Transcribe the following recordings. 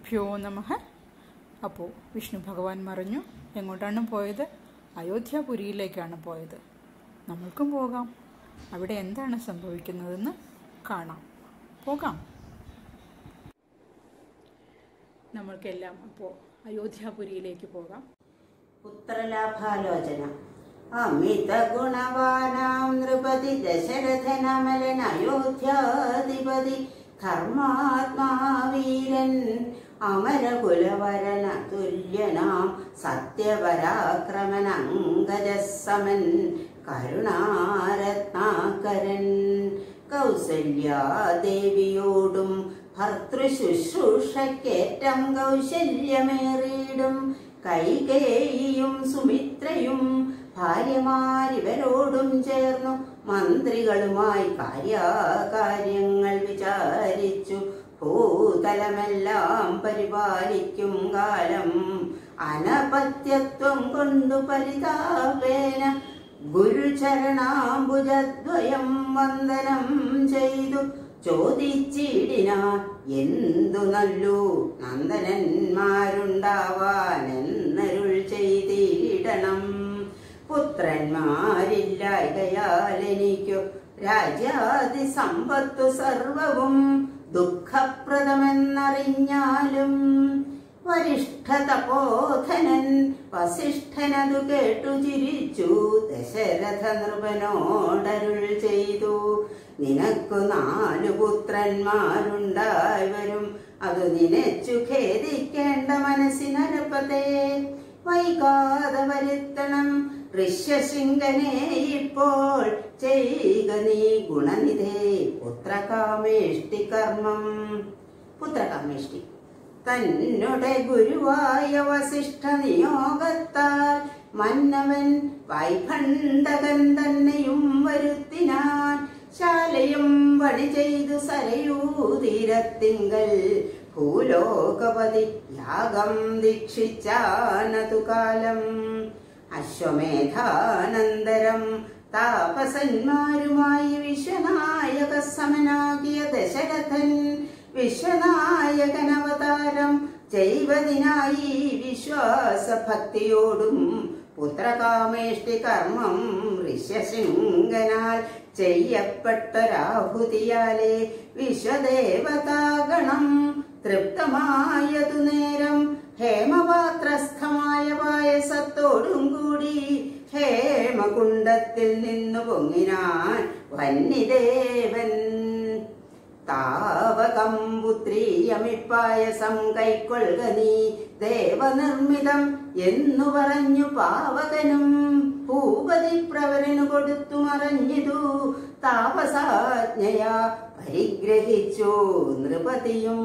ശ്രീഗുരുഭ്യോ നമ അപ്പോൾ വിഷ്ണു ഭഗവാൻ മറിഞ്ഞു എങ്ങോട്ടാണ് പോയത് അയോധ്യാപുരിയിലേക്കാണ് പോയത് നമ്മൾക്കും പോകാം അവിടെ എന്താണ് സംഭവിക്കുന്നതെന്ന് കാണാം പോകാം നമ്മൾക്കെല്ലാം അപ്പോൾ അയോധ്യാപുരിയിലേക്ക് പോകാം പുത്രലാഭാലോചന അമിത ഗുണവാനാം നൃപതി ദശരഥനമലൻ അയോധ്യാധിപതി ധർമാത്മാവീരൻ അമരകുലവരന തുല്യനാം സത്യപരാക്രമൻ അങ്കജസമൻ കരുണാരത്നാകരൻ കൗസല്യാദേവിയോടും ഭർത്തൃശുശ്രൂഷക്കേറ്റം കൗശല്യമേറിയിടും കൈകേയിയും സുമിത്രയും ഭാര്യമാരിവരോടും ചേർന്നു മന്ത്രികളുമായി കാര്യകാര്യങ്ങൾ വിചാരിച്ചു ഭൂതലമെല്ലാം പരിപാലിക്കും കാലം അനപത്യത്വം കൊണ്ടു പരിതാപേന ഗുരുചരണാംബുജദ്വയം വന്ദനം ചെയ്തു ചോദിച്ചിടിന എന്തു നല്ലു നന്ദനന്മാരുണ്ടാവാനെന്നരുൾ ചെയ്തിടണം പുത്രന്മാരില്ലായകയാൽ എനിക്കു രാജ്യാതി സമ്പത്തു സർവവും ദുഃഖപ്രദമെന്നറിഞ്ഞാലും വരിഷ്ഠ തപോധനൻ വസിഷ്ഠനതു കേട്ടു ചിരിച്ചു ദശരഥ നൃപനോടരുൾ ചെയ്തു നിനക്കു നാലു പുത്രന്മാരുണ്ടായി വരും അത് നിനച്ചു ഖേദിക്കേണ്ട മനസ്സിനരപ്പതേ വൈകാതെ വരുത്തണം ഋഷ്യശൃംഗനെ ഇപ്പോൾ ചെയ്യുക നീ ഗുണനിധേ പുത്രകാമേഷ്ടി കർമ്മം പുത്രകാമേഷ്ടി തന്നുടെ ഗുരുവായ വസിഷ്ഠ നിയോഗത്താൽ മന്നവൻ വൈഭണ്ഡകൻ തന്നെയും വരുത്തിനാൻ ശാലയും പണി ചെയ്തു സരയൂതീരത്തിങ്കൽ ഭൂലോകപതി യാഗം ദീക്ഷിച്ചാനതു കാലം അശ്വമേധാനന്തരം താപസന്മാരുമായി വിശ്വനായക സമനാകിയ ദശരഥൻ വിശ്വനായകനവതാരം ചെയ്വതിനായി വിശ്വാസഭക്തിയോടും പുത്രകാമേഷ്ടി കർമ്മം ഋഷ്യശൃംഗനാൽ ചെയ്യപ്പെട്ടൊരാഹുതിയാലെ വിശ്വദേവതാഗണം തൃപ്തമായതു നേരം ഹേമപാത്രസ്ഥമായ പായസത്തോടും കൂടി ഹേമകുണ്ടത്തിൽ നിന്നു പൊങ്ങിനാൻ വന്യദേവൻ താവകം പുത്രീയമിപ്പായസം കൈക്കൊള്ളുക നീ ദേവനിർമ്മിതം എന്നു പറഞ്ഞു പാവകനും ഭൂപതി പ്രവരനു കൊടുത്തു മറഞ്ഞിതു താപസാജ്ഞയാ പരിഗ്രഹിച്ചു നൃപതിയും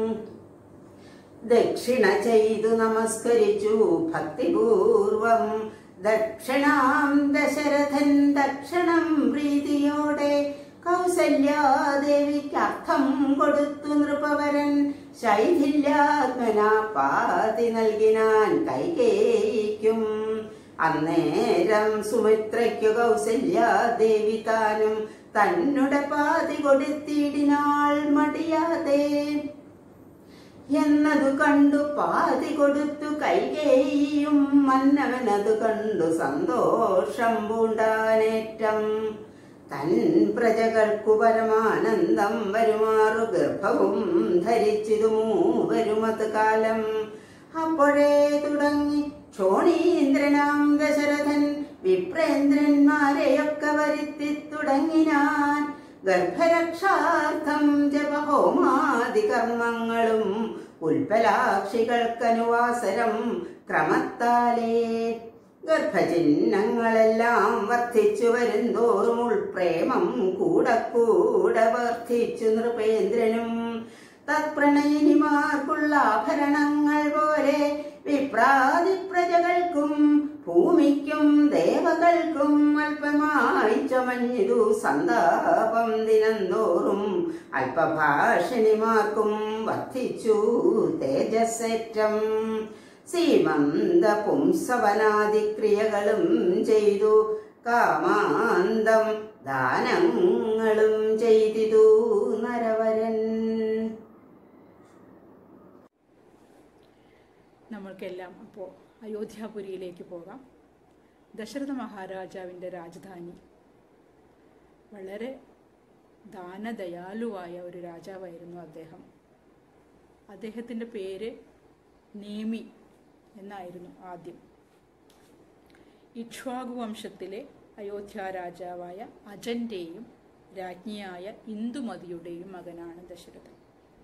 ദക്ഷിണ ചെയ്തു നമസ്കരിച്ചു ഭക്തിപൂർവം ദക്ഷിണാം ദശരഥൻ ദക്ഷണം പ്രീതിയോടെ കൗസല്യാദേവിക്ക് അർത്ഥം കൊടുത്തു നൃപവരൻ ശൈഥില്യാത്മന പാതി നൽകിനാൻ കൈകേയിക്കും അന്നേരം സുമിത്രയ്ക്കു കൗസല്യാദേവി താനും തന്നുടെ പാതി കൊടുത്തിടിനാൾ മടിയാതെ എന്നതു കണ്ടു പാതി കൊടുത്തു കൈകേയും മന്നവനതു കണ്ടു സന്തോഷം പൂണ്ടാനേറ്റം തൻ പ്രജകൾക്കു പരമാനന്ദം വരുമാറു ഗർഭവും ധരിച്ചിതു മൂവരുമത് കാലം അപ്പോഴേ തുടങ്ങി ക്ഷോണീന്ദ്രനാം ദശരഥൻ വിപ്രേന്ദ്രന്മാരെയൊക്കെ വരുത്തി തുടങ്ങിനാൻ ഗർഭരക്ഷാർത്ഥം ജപഹോമാദി കർമ്മങ്ങളും ഉൽപ്പലാക്ഷികൾക്കനുവാസരം ക്രമത്താലേ ഗർഭചിഹ്നങ്ങളെല്ലാം വർദ്ധിച്ചു വരുന്തോറും ഉൾപ്രേമം കൂടെ കൂടെ വർദ്ധിച്ചു നൃപേന്ദ്രനും തത്പ്രണയിനിമാർക്കുള്ള ആഭരണങ്ങൾ പോലെ വിപ്രാതി പ്രജകൾക്കും ഭൂമിക്കും ദേവകൾക്കും അല്പമായി ചമഞ്ഞിതു സന്താപം ദിനംതോറും അല്പഭാഷിണിമാർക്കും വർദ്ധിച്ചു തേജസ്സേറ്റം സീമന്ത പുംസവനാദിക്രിയകളും ചെയ്തു കാമാന്തം ദാനങ്ങളും ചെയ്തിതു നരവരൻ നമ്മൾക്കെല്ലാം അപ്പോൾ അയോധ്യാപുരിയിലേക്ക് പോകാം ദശരഥ മഹാരാജാവിൻ്റെ രാജധാനി വളരെ ദാനദയാലുവായ ഒരു രാജാവായിരുന്നു അദ്ദേഹം അദ്ദേഹത്തിൻ്റെ പേര് നേമി എന്നായിരുന്നു ആദ്യം ഇക്ഷ്വാകു വംശത്തിലെ അയോധ്യ രാജാവായ അജന്റെയും രാജ്ഞിയായ ഇന്ദുമതിയുടെയും മകനാണ് ദശരഥൻ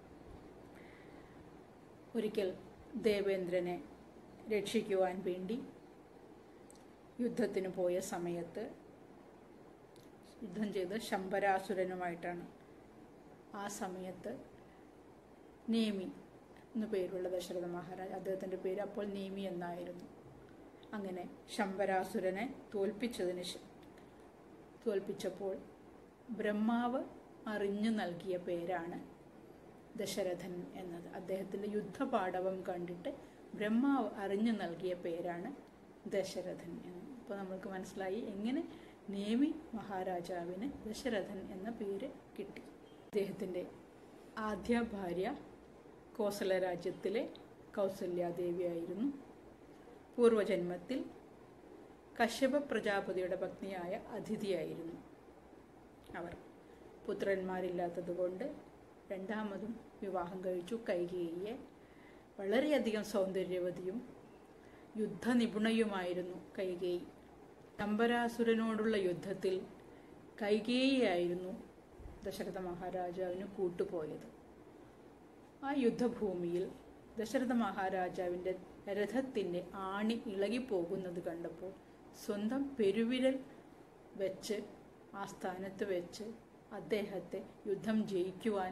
ഒരിക്കൽ ദേവേന്ദ്രനെ രക്ഷിക്കുവാൻ വേണ്ടി യുദ്ധത്തിന് പോയ സമയത്ത് യുദ്ധം ചെയ്ത് ശമ്പരാസുരനുമായിട്ടാണ് ആ സമയത്ത് നേമി എന്നു പേരുള്ള ദശരഥ മഹാരാജ് അദ്ദേഹത്തിൻ്റെ പേര് അപ്പോൾ നേമി എന്നായിരുന്നു അങ്ങനെ ശമ്പരാസുരനെ തോൽപ്പിച്ചതിന് ശ- തോൽപ്പിച്ചപ്പോൾ ബ്രഹ്മാവ് അറിഞ്ഞു നൽകിയ പേരാണ് ദശരഥൻ എന്നത് അദ്ദേഹത്തിൻ്റെ യുദ്ധപാടവം കണ്ടിട്ട് ബ്രഹ്മാവ് അറിഞ്ഞു നൽകിയ പേരാണ് ദശരഥൻ എന്ന് അപ്പോൾ നമ്മൾക്ക് മനസ്സിലായി എങ്ങനെ നേമി മഹാരാജാവിന് ദശരഥൻ എന്ന പേര് കിട്ടി അദ്ദേഹത്തിൻ്റെ ആദ്യ ഭാര്യ കോസല രാജ്യത്തിലെ കൗസല്യാദേവിയായിരുന്നു പൂർവജന്മത്തിൽ കശ്യപ പ്രജാപതിയുടെ പത്നിയായ അതിഥിയായിരുന്നു അവർ പുത്രന്മാരില്ലാത്തതുകൊണ്ട് രണ്ടാമതും വിവാഹം കഴിച്ചു കൈകേയിയെ വളരെയധികം സൗന്ദര്യവതിയും യുദ്ധനിപുണയുമായിരുന്നു കൈകേയി ശമ്പരാസുരനോടുള്ള യുദ്ധത്തിൽ കൈകേയിയായിരുന്നു ദശരഥ മഹാരാജാവിന് കൂട്ടുപോയത് ആ യുദ്ധഭൂമിയിൽ ദശരഥ മഹാരാജാവിൻ്റെ രഥത്തിൻ്റെ ആണി ഇളകിപ്പോകുന്നത് കണ്ടപ്പോൾ സ്വന്തം പെരുവിരൽ വെച്ച് ആ സ്ഥാനത്ത് വെച്ച് അദ്ദേഹത്തെ യുദ്ധം ജയിക്കുവാൻ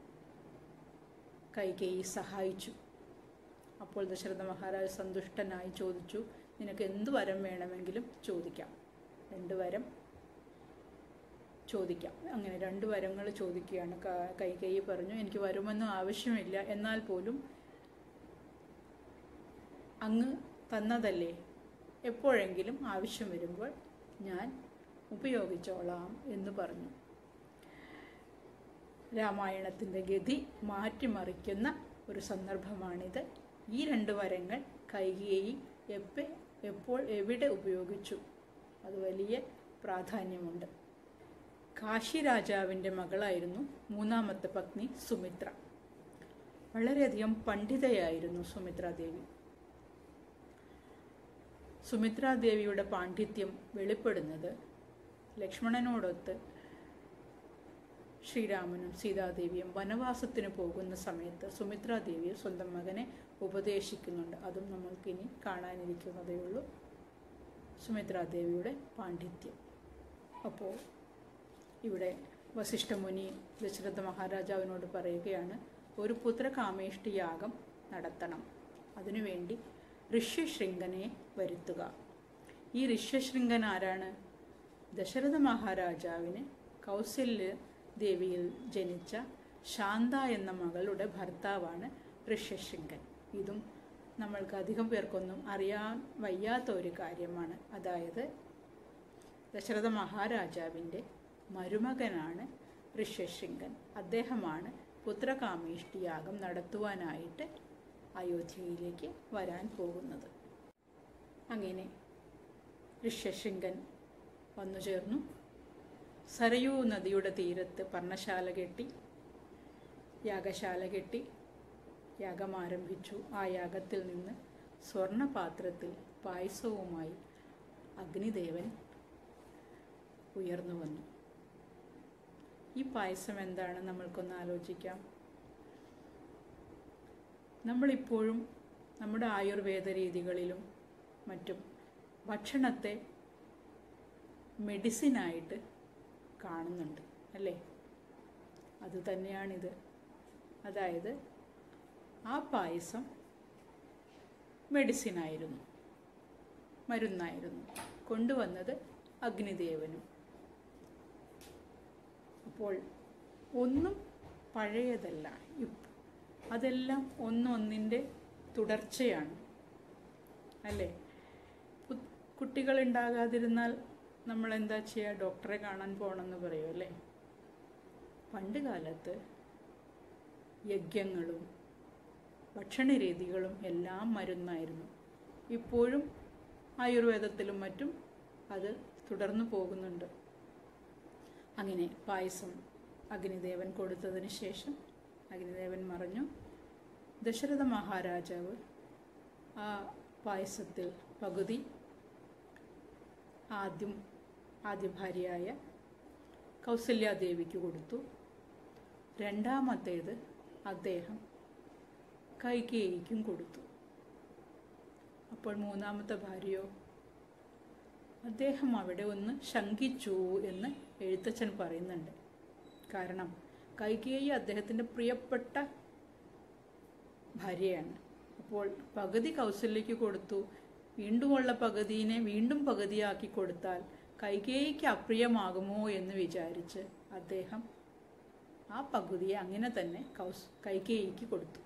കൈകേയി സഹായിച്ചു അപ്പോൾ ദശരഥ മഹാരാജ് സന്തുഷ്ടനായി ചോദിച്ചു നിനക്ക് എന്ത് വരം വേണമെങ്കിലും ചോദിക്കാം രണ്ട് വരം ചോദിക്കാം അങ്ങനെ രണ്ട് വരങ്ങൾ ചോദിക്കുകയാണ് ക- കൈകേയി പറഞ്ഞു എനിക്ക് വരുമൊന്നും ആവശ്യമില്ല എന്നാൽ പോലും അങ്ങ് തന്നതല്ലേ എപ്പോഴെങ്കിലും ആവശ്യം വരുമ്പോൾ ഞാൻ ഉപയോഗിച്ചോളാം എന്ന് പറഞ്ഞു രാമായണത്തിൻ്റെ ഗതി മാറ്റിമറിക്കുന്ന ഒരു സന്ദർഭമാണിത് ഈ രണ്ട് വരങ്ങൾ കൈകേയി എപ്പ എപ്പോൾ എവിടെ ഉപയോഗിച്ചു അത് വലിയ പ്രാധാന്യമുണ്ട് കാശി രാജാവിൻ്റെ മകളായിരുന്നു മൂന്നാമത്തെ പത്നി സുമിത്ര വളരെയധികം പണ്ഡിതയായിരുന്നു സുമിത്രാദേവി സുമിത്രാദേവിയുടെ പാണ്ഡിത്യം വെളിപ്പെടുന്നത് ലക്ഷ്മണനോടൊത്ത് ശ്രീരാമനും സീതാദേവിയും വനവാസത്തിന് പോകുന്ന സമയത്ത് സുമിത്രാദേവി സ്വന്തം മകനെ ഉപദേശിക്കുന്നുണ്ട് അതും നമ്മൾക്കിനി കാണാനിരിക്കുന്നതേ ഉള്ളൂ സുമിത്രാദേവിയുടെ പാണ്ഡിത്യം അപ്പോൾ ഇവിടെ വസിഷ്ഠമുനി ദശരഥ മഹാരാജാവിനോട് പറയുകയാണ് ഒരു പുത്രകാമേഷ്ടി യാഗം നടത്തണം അതിനുവേണ്ടി ഋഷ്യശൃംഗനെ വരുത്തുക ഈ ഋഷ്യശൃംഗൻ ആരാണ് ദശരഥ മഹാരാജാവിന് കൗസല്യ ദേവിയിൽ ജനിച്ച ശാന്ത എന്ന മകളുടെ ഭർത്താവാണ് ഋഷ്യശൃംഗൻ ഇതും നമ്മൾക്ക് അധികം പേർക്കൊന്നും അറിയാൻ വയ്യാത്ത ഒരു കാര്യമാണ് അതായത് ദശരഥ മഹാരാജാവിൻ്റെ മരുമകനാണ് ഋഷ്യശൃംഗൻ അദ്ദേഹമാണ് പുത്രകാമേഷ്ടി യാഗം നടത്തുവാനായിട്ട് അയോധ്യയിലേക്ക് വരാൻ പോകുന്നത് അങ്ങനെ ഋഷ്യശൃംഗൻ വന്നു ചേർന്നു സരയൂ നദിയുടെ തീരത്ത് പർണശാല കെട്ടി യാഗശാല കെട്ടി യാഗം ആരംഭിച്ചു ആ യാഗത്തിൽ നിന്ന് സ്വർണപാത്രത്തിൽ പായസവുമായി അഗ്നിദേവൻ ഉയർന്നു വന്നു ഈ പായസം എന്താണ് നമ്മൾക്കൊന്ന് ആലോചിക്കാം നമ്മളിപ്പോഴും നമ്മുടെ ആയുർവേദ രീതികളിലും മറ്റും ഭക്ഷണത്തെ മെഡിസിനായിട്ട് കാണുന്നുണ്ട് അല്ലേ അത് തന്നെയാണിത് അതായത് ആ പായസം മെഡിസിനായിരുന്നു മരുന്നായിരുന്നു കൊണ്ടുവന്നത് അഗ്നിദേവനും അപ്പോൾ ഒന്നും പഴയതല്ല ഇപ്പ- അതെല്ലാം ഒന്നൊന്നിൻ്റെ തുടർച്ചയാണ് അല്ലേ കു- കുട്ടികളുണ്ടാകാതിരുന്നാൽ നമ്മൾ എന്താ ചെയ്യുക ഡോക്ടറെ കാണാൻ പോകണമെന്ന് പറയും അല്ലേ പണ്ട് കാലത്ത് യജ്ഞങ്ങളും ഭക്ഷണ രീതികളും എല്ലാം മരുന്നായിരുന്നു ഇപ്പോഴും ആയുർവേദത്തിലും മറ്റും അത് തുടർന്നു പോകുന്നുണ്ട് അങ്ങനെ പായസം അഗ്നിദേവൻ കൊടുത്തതിന് ശേഷം അഗ്നിദേവൻ മറഞ്ഞു ദശരഥ മഹാരാജാവ് ആ പായസത്തിൽ പകുതി ആദ്യം ആദ്യ ഭാര്യയായ കൗസല്യാദേവിക്ക് കൊടുത്തു രണ്ടാമത്തേത് അദ്ദേഹം കൈകേയിക്കും കൊടുത്തു അപ്പോൾ മൂന്നാമത്തെ ഭാര്യയോ അദ്ദേഹം അവിടെ ഒന്ന് ശങ്കിച്ചു എന്ന് എഴുത്തച്ഛൻ പറയുന്നുണ്ട് കാരണം കൈകേയി അദ്ദേഹത്തിൻ്റെ പ്രിയപ്പെട്ട ഭാര്യയാണ് അപ്പോൾ പകുതി കൗസല്യയ്ക്ക് കൊടുത്തു വീണ്ടുമുള്ള പകുതിനെ വീണ്ടും പകുതിയാക്കി കൊടുത്താൽ കൈകേയിക്ക് അപ്രിയമാകുമോ എന്ന് വിചാരിച്ച് അദ്ദേഹം ആ പകുതിയെ അങ്ങനെ തന്നെ കൗസ് കൈകേയിക്ക് കൊടുത്തു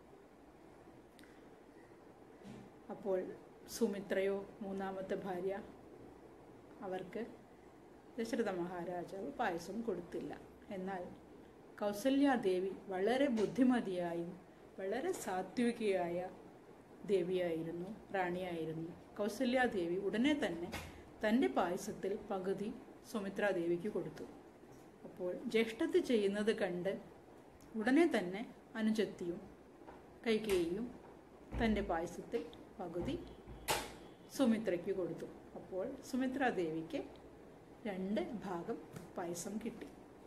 അപ്പോൾ സുമിത്രയോ മൂന്നാമത്തെ ഭാര്യ അവർക്ക് ദശരഥ മഹാരാജാവ് പായസം കൊടുത്തില്ല എന്നാൽ കൗസല്യാദേവി വളരെ ബുദ്ധിമതിയായും വളരെ സാത്വികയായ ദേവിയായിരുന്നു റാണിയായിരുന്നു കൗസല്യാദേവി ഉടനെ തന്നെ തൻ്റെ പായസത്തിൽ പകുതി സുമിത്രാദേവിക്ക് കൊടുത്തു അപ്പോൾ ജ്യേഷ്ഠത്ത് ചെയ്യുന്നത് കണ്ട് ഉടനെ തന്നെ അനുജത്തിയും കൈകേയും തൻ്റെ പായസത്തിൽ പകുതി സുമിത്രയ്ക്ക് കൊടുത്തു അപ്പോൾ സുമിത്രാദേവിക്ക് രണ്ട് ഭാഗം പായസം കിട്ടി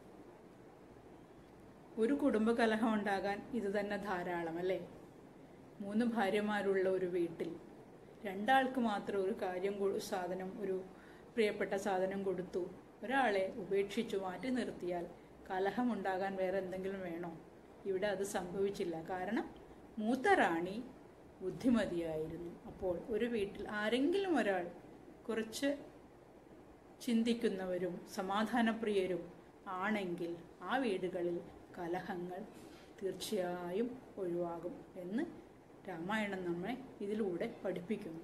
ഒരു കുടുംബകലഹം ഉണ്ടാകാൻ ഇത് തന്നെ ധാരാളം അല്ലേ മൂന്ന് ഭാര്യമാരുള്ള ഒരു വീട്ടിൽ രണ്ടാൾക്ക് മാത്രം ഒരു കാര്യം കൊ- സാധനം ഒരു പ്രിയപ്പെട്ട സാധനം കൊടുത്തു ഒരാളെ ഉപേക്ഷിച്ചു മാറ്റി നിർത്തിയാൽ കലഹമുണ്ടാകാൻ വേറെ എന്തെങ്കിലും വേണോ ഇവിടെ അത് സംഭവിച്ചില്ല കാരണം മൂത്ത റാണി ബുദ്ധിമതിയായിരുന്നു അപ്പോൾ ഒരു വീട്ടിൽ ആരെങ്കിലും ഒരാൾ കുറച്ച് ചിന്തിക്കുന്നവരും സമാധാനപ്രിയരും ആണെങ്കിൽ ആ വീടുകളിൽ കലഹങ്ങൾ തീർച്ചയായും ഒഴിവാകും എന്ന് രാമായണം നമ്മെ ഇതിലൂടെ പഠിപ്പിക്കുന്നു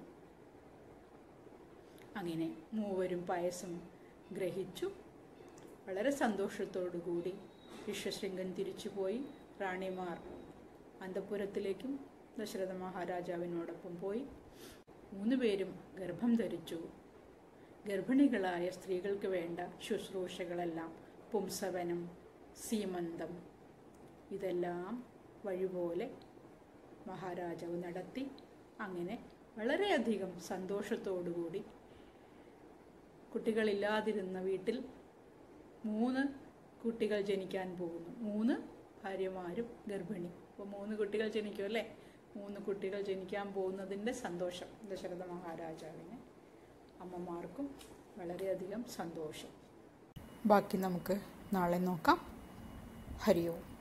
അങ്ങനെ മൂവരും പായസം ഗ്രഹിച്ചു വളരെ സന്തോഷത്തോടു കൂടി ഋഷ്യശൃംഗൻ തിരിച്ചുപോയി റാണിമാർ അന്തപുരത്തിലേക്കും ദശരഥ മഹാരാജാവിനോടൊപ്പം പോയി മൂന്നുപേരും ഗർഭം ധരിച്ചു ഗർഭിണികളായ സ്ത്രീകൾക്ക് വേണ്ട ശുശ്രൂഷകളെല്ലാം പുംസവനം സീമന്തം ഇതെല്ലാം വഴിപോലെ മഹാരാജാവ് നടത്തി അങ്ങനെ വളരെയധികം സന്തോഷത്തോടുകൂടി കുട്ടികളില്ലാതിരുന്ന വീട്ടിൽ മൂന്ന് കുട്ടികൾ ജനിക്കാൻ പോകുന്നു മൂന്ന് ഭാര്യമാരും ഗർഭിണി അപ്പോൾ മൂന്ന് കുട്ടികൾ ജനിക്കും അല്ലേ മൂന്ന് കുട്ടികൾ ജനിക്കാൻ പോകുന്നതിൻ്റെ സന്തോഷം ദശരഥ മഹാരാജാവിന് അമ്മമാർക്കും വളരെയധികം സന്തോഷം ബാക്കി നമുക്ക് നാളെ നോക്കാം ഹരി ഓം